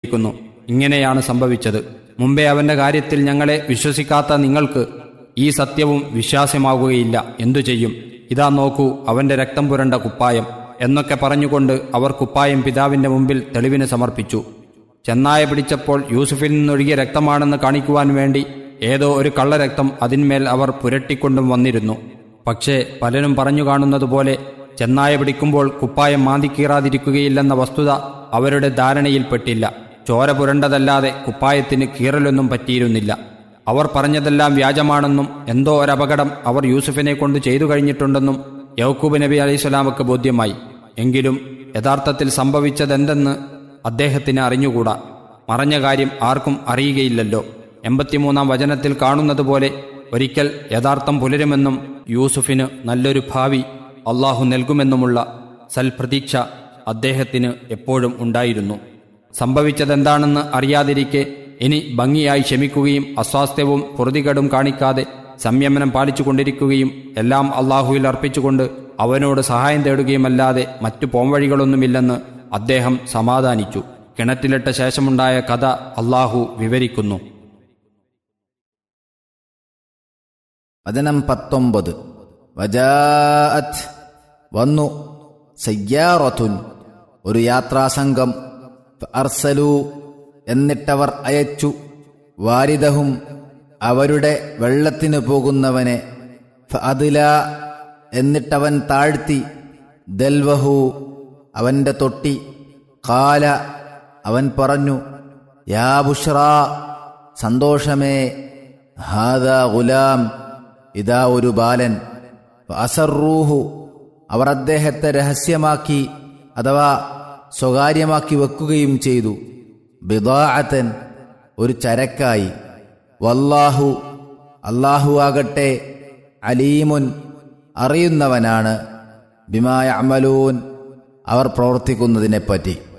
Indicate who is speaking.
Speaker 1: വിവരിക്കുന്നു ഇങ്ങനെയാണ് സംഭവിച്ചത് മുമ്പേ അവന്റെ കാര്യത്തിൽ ഞങ്ങളെ വിശ്വസിക്കാത്ത നിങ്ങൾക്ക് ഈ സത്യവും വിശ്വാസമാകുകയില്ല എന്തു ചെയ്യും ഇതാ നോക്കൂ അവന്റെ രക്തം പുരണ്ട കുപ്പായം എന്നൊക്കെ പറഞ്ഞുകൊണ്ട് അവർ കുപ്പായം പിതാവിന്റെ മുമ്പിൽ തെളിവിന് സമർപ്പിച്ചു ചെന്നായ പിടിച്ചപ്പോൾ യൂസുഫിൽ നിന്നൊഴുകിയ രക്തമാണെന്ന് കാണിക്കുവാൻ വേണ്ടി ഏതോ ഒരു കള്ളരക്തം അതിന്മേൽ അവർ പുരട്ടിക്കൊണ്ടും വന്നിരുന്നു പക്ഷേ പലരും പറഞ്ഞു കാണുന്നതുപോലെ ചെന്നായ പിടിക്കുമ്പോൾ കുപ്പായം മാന്തിക്കീറാതിരിക്കുകയില്ലെന്ന വസ്തുത അവരുടെ ധാരണയിൽപ്പെട്ടില്ല ചോര പുരണ്ടതല്ലാതെ കുപ്പായത്തിന് കീറലൊന്നും പറ്റിയിരുന്നില്ല അവർ പറഞ്ഞതെല്ലാം വ്യാജമാണെന്നും എന്തോ ഒരപകടം അവർ യൂസുഫിനെ കൊണ്ട് ചെയ്തു കഴിഞ്ഞിട്ടുണ്ടെന്നും യൗക്കൂബ് നബി അലൈഹിസ്വലാമക്ക് ബോധ്യമായി എങ്കിലും യഥാർത്ഥത്തിൽ സംഭവിച്ചതെന്തെന്ന് അദ്ദേഹത്തിന് അറിഞ്ഞുകൂടാ മറഞ്ഞ കാര്യം ആർക്കും അറിയുകയില്ലല്ലോ എൺപത്തിമൂന്നാം വചനത്തിൽ കാണുന്നത് പോലെ ഒരിക്കൽ യഥാർത്ഥം പുലരുമെന്നും യൂസുഫിന് നല്ലൊരു ഭാവി അള്ളാഹു നൽകുമെന്നുമുള്ള സൽപ്രതീക്ഷ അദ്ദേഹത്തിന് എപ്പോഴും ഉണ്ടായിരുന്നു സംഭവിച്ചതെന്താണെന്ന് അറിയാതിരിക്കെ ഇനി ഭംഗിയായി ക്ഷമിക്കുകയും അസ്വാസ്ഥ്യവും പൊറുതികേടും കാണിക്കാതെ സംയമനം പാലിച്ചുകൊണ്ടിരിക്കുകയും എല്ലാം അള്ളാഹുവിൽ അർപ്പിച്ചുകൊണ്ട് അവനോട് സഹായം തേടുകയുമല്ലാതെ മറ്റു പോംവഴികളൊന്നുമില്ലെന്ന് അദ്ദേഹം സമാധാനിച്ചു കിണറ്റിലിട്ട ശേഷമുണ്ടായ കഥ അള്ളാഹു വിവരിക്കുന്നു
Speaker 2: വചനം പത്തൊമ്പത് വജാഅത്ത് വന്നു സയ്യാറത്തുൻ ഒരു യാത്രാസംഘം അർസലു എന്നിട്ടവർ അയച്ചു വാരിദഹും അവരുടെ വെള്ളത്തിനു പോകുന്നവനെ അതില എന്നിട്ടവൻ താഴ്ത്തി ദൽവഹു അവന്റെ തൊട്ടി കാല അവൻ പറഞ്ഞു യാ ബുഷ്റ സന്തോഷമേ ഹാദ ഗുലാം ഇതാ ഒരു ബാലൻ അസറൂഹു അവർ അദ്ദേഹത്തെ രഹസ്യമാക്കി അഥവാ സ്വകാര്യമാക്കി വെക്കുകയും ചെയ്തു ബിദാഅത്തൻ ഒരു ചരക്കായി വല്ലാഹു അല്ലാഹു ആകട്ടെ അലീമുൻ അറിയുന്നവനാണ് ബിമായ അമലൂൻ അവർ പ്രവർത്തിക്കുന്നതിനെപ്പറ്റി